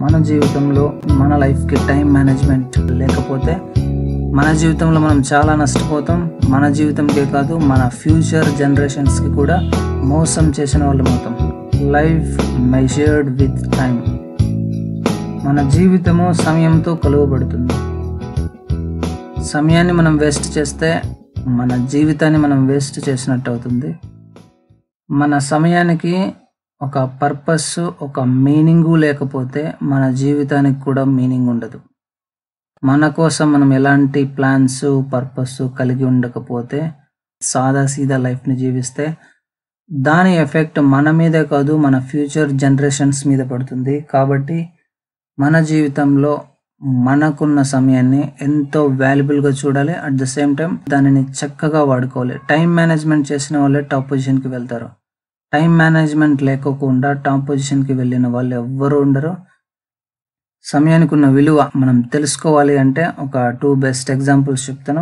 మన జీవితంలో మన లైఫ్కి టైం మేనేజ్మెంట్ లేకపోతే మన జీవితంలో మనం చాలా నష్టపోతాం మన జీవితంకే కాదు మన ఫ్యూచర్ జనరేషన్స్కి కూడా మోసం చేసిన వాళ్ళం అవుతాం లైఫ్ మెజర్డ్ విత్ టైం మన జీవితము సమయంతో కొలువబడుతుంది సమయాన్ని మనం వేస్ట్ చేస్తే మన జీవితాన్ని మనం వేస్ట్ చేసినట్టు అవుతుంది మన సమయానికి ఒక పర్పస్ ఒక మీనింగు లేకపోతే మన జీవితానికి కూడా మీనింగ్ ఉండదు మన కోసం మనం ఎలాంటి ప్లాన్స్ పర్పస్ కలిగి ఉండకపోతే సాదా సీదా లైఫ్ని జీవిస్తే దాని ఎఫెక్ట్ మన మీదే కాదు మన ఫ్యూచర్ జనరేషన్స్ మీద పడుతుంది కాబట్టి మన జీవితంలో మనకున్న సమయాన్ని ఎంతో వాల్యుబుల్గా చూడాలి అట్ ద సేమ్ టైం దానిని చక్కగా వాడుకోవాలి టైం మేనేజ్మెంట్ చేసిన వాళ్ళే టాప్ పొజిషన్కి వెళ్తారు టైం మేనేజ్మెంట్ లేకోకుండా టాప్ పొజిషన్కి వెళ్ళిన వాళ్ళు ఎవ్వరూ ఉండరు సమయానికి ఉన్న విలువ మనం తెలుసుకోవాలి అంటే ఒక టూ బెస్ట్ ఎగ్జాంపుల్స్ చెప్తాను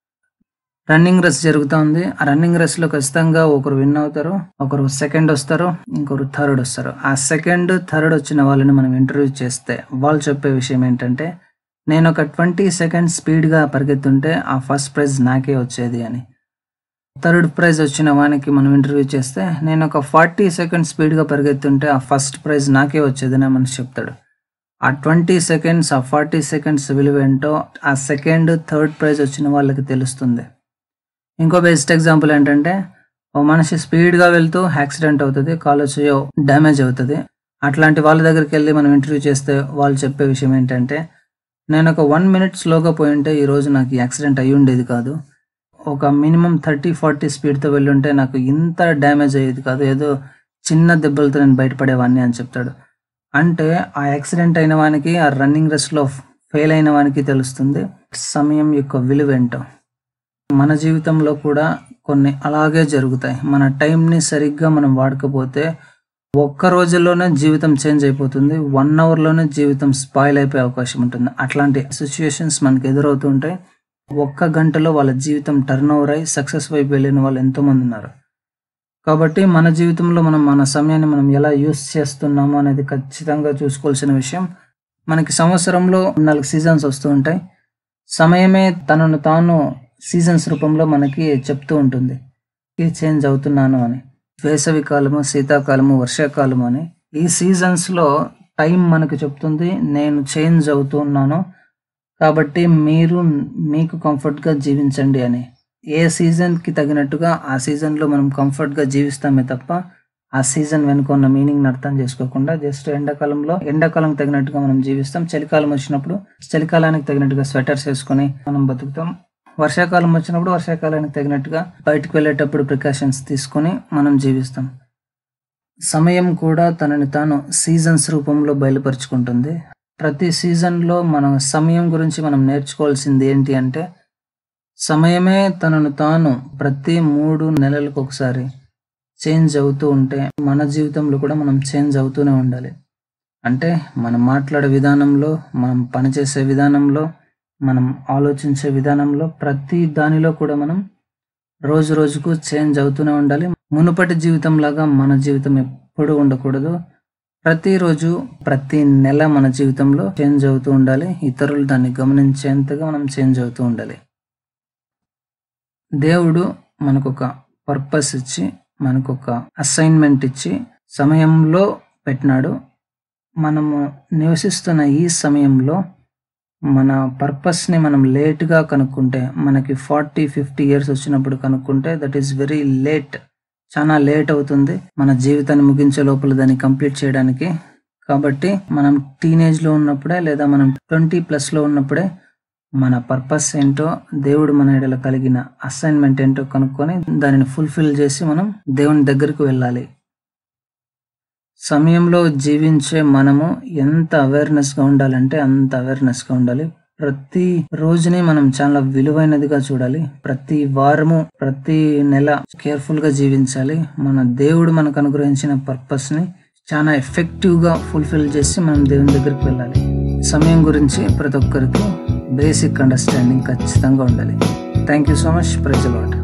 రన్నింగ్ రేస్ జరుగుతుంది ఆ రన్నింగ్ రేస్లో ఖచ్చితంగా ఒకరు విన్ అవుతారు ఒకరు సెకండ్ వస్తారు ఇంకొకరు థర్డ్ వస్తారు ఆ సెకండ్ థర్డ్ వచ్చిన వాళ్ళని మనం ఇంటర్వ్యూ చేస్తే వాళ్ళు చెప్పే విషయం ఏంటంటే నేను ఒక ట్వంటీ సెకండ్ స్పీడ్గా పరిగెత్తుంటే ఆ ఫస్ట్ ప్రైజ్ నాకే వచ్చేది అని థర్డ్ ప్రైజ్ వచ్చిన వానికి మనం ఇంటర్వ్యూ చేస్తే నేను ఒక ఫార్టీ సెకండ్ స్పీడ్గా పరిగెత్తుంటే ఆ ఫస్ట్ ప్రైజ్ నాకే వచ్చేదని మనిషి చెప్తాడు ఆ ట్వంటీ సెకండ్స్ ఆ ఫార్టీ సెకండ్స్ విలువ ఏంటో ఆ సెకండ్ థర్డ్ ప్రైజ్ వచ్చిన వాళ్ళకి తెలుస్తుంది ఇంకో బెస్ట్ ఎగ్జాంపుల్ ఏంటంటే ఓ మనిషి స్పీడ్గా వెళ్తూ యాక్సిడెంట్ అవుతుంది కాలు చేయో డ్యామేజ్ అవుతుంది అట్లాంటి వాళ్ళ దగ్గరికి వెళ్ళి మనం ఇంటర్వ్యూ చేస్తే వాళ్ళు చెప్పే విషయం ఏంటంటే నేను ఒక వన్ మినిట్ స్లోగా పోయి ఉంటే ఈరోజు నాకు యాక్సిడెంట్ అయ్యి ఉండేది కాదు ఒక మినిమం థర్టీ ఫార్టీ స్పీడ్తో వెళ్ళుంటే నాకు ఇంత డ్యామేజ్ అయ్యేది కాదు ఏదో చిన్న దెబ్బలతో నేను బయటపడేవాడిని అని చెప్తాడు అంటే ఆ యాక్సిడెంట్ అయిన వానికి ఆ రన్నింగ్ రేస్లో ఫెయిల్ అయిన వానికి తెలుస్తుంది సమయం యొక్క విలువ ఏంటో మన జీవితంలో కూడా కొన్ని అలాగే జరుగుతాయి మన టైంని సరిగ్గా మనం వాడకపోతే ఒక్క రోజుల్లోనే జీవితం చేంజ్ అయిపోతుంది వన్ అవర్లోనే జీవితం స్పాయిల్ అయిపోయే అవకాశం ఉంటుంది అట్లాంటి సిచ్యుయేషన్స్ మనకి ఎదురవుతుంటాయి ఒక్క గంటలో వాళ్ళ జీవితం టర్న్ ఓవర్ అయి సక్సెస్ వైపు వెళ్ళిన వాళ్ళు ఎంతోమంది ఉన్నారు కాబట్టి మన జీవితంలో మనం మన సమయాన్ని మనం ఎలా యూస్ చేస్తున్నామో అనేది ఖచ్చితంగా చూసుకోవాల్సిన విషయం మనకి సంవత్సరంలో నాలుగు సీజన్స్ వస్తూ ఉంటాయి సమయమే తనను తాను సీజన్స్ రూపంలో మనకి చెప్తూ ఉంటుంది చేంజ్ అవుతున్నాను అని వేసవి కాలము శీతాకాలము వర్షాకాలము అని ఈ సీజన్స్లో టైం మనకు చెప్తుంది నేను చేంజ్ అవుతున్నాను కాబట్టి మీరు మీకు కంఫర్ట్గా జీవించండి అని ఏ సీజన్కి తగినట్టుగా ఆ సీజన్లో మనం కంఫర్ట్గా జీవిస్తామే తప్ప ఆ సీజన్ వెనుక ఉన్న మీనింగ్ అర్థం చేసుకోకుండా జస్ట్ ఎండాకాలంలో ఎండాకాలం తగినట్టుగా మనం జీవిస్తాం చలికాలం వచ్చినప్పుడు చలికాలానికి తగినట్టుగా స్వెటర్స్ వేసుకొని మనం బతుకుతాం వర్షాకాలం వచ్చినప్పుడు వర్షాకాలానికి తగినట్టుగా బయటకు వెళ్ళేటప్పుడు ప్రికాషన్స్ తీసుకొని మనం జీవిస్తాం సమయం కూడా తనని తాను సీజన్స్ రూపంలో బయలుపరుచుకుంటుంది ప్రతి సీజన్లో మన సమయం గురించి మనం నేర్చుకోవాల్సింది ఏంటి అంటే సమయమే తనను తాను ప్రతి మూడు నెలలకు ఒకసారి చేంజ్ అవుతూ ఉంటే మన జీవితంలో కూడా మనం చేంజ్ అవుతూనే ఉండాలి అంటే మనం మాట్లాడే విధానంలో మనం పనిచేసే విధానంలో మనం ఆలోచించే విధానంలో ప్రతి దానిలో కూడా మనం రోజు రోజుకు చేంజ్ అవుతూనే ఉండాలి మునుపటి జీవితం లాగా మన జీవితం ఎప్పుడు ఉండకూడదు ప్రతిరోజు ప్రతి నెల మన జీవితంలో చేంజ్ అవుతూ ఉండాలి ఇతరులు దాన్ని గమనించేంతగా మనం చేంజ్ అవుతూ ఉండాలి దేవుడు మనకు ఒక పర్పస్ ఇచ్చి మనకు ఒక అసైన్మెంట్ ఇచ్చి సమయంలో పెట్టినాడు మనము నివసిస్తున్న ఈ సమయంలో మన పర్పస్ని మనం లేట్గా కనుక్కుంటే మనకి ఫార్టీ ఫిఫ్టీ ఇయర్స్ వచ్చినప్పుడు కనుక్కుంటే దట్ ఈస్ వెరీ లేట్ చాలా లేట్ అవుతుంది మన జీవితాన్ని ముగించే లోపల దాన్ని కంప్లీట్ చేయడానికి కాబట్టి మనం టీనేజ్లో ఉన్నప్పుడే లేదా మనం ట్వంటీ ప్లస్లో ఉన్నప్పుడే మన పర్పస్ ఏంటో దేవుడు మన ఎడల కలిగిన అసైన్మెంట్ ఏంటో కనుక్కొని దానిని ఫుల్ఫిల్ చేసి మనం దేవుని దగ్గరికి వెళ్ళాలి సమయంలో జీవించే మనము ఎంత అవేర్నెస్గా ఉండాలంటే అంత అవేర్నెస్గా ఉండాలి ప్రతి రోజుని మనం చాలా విలువైనదిగా చూడాలి ప్రతి వారము ప్రతి నెల కేర్ఫుల్గా జీవించాలి మన దేవుడు మనకు అనుగ్రహించిన పర్పస్ని చాలా ఎఫెక్టివ్గా ఫుల్ఫిల్ చేసి మనం దేవుని దగ్గరికి వెళ్ళాలి సమయం గురించి ప్రతి ఒక్కరికి బేసిక్ అండర్స్టాండింగ్ ఖచ్చితంగా ఉండాలి thank you so much praise lot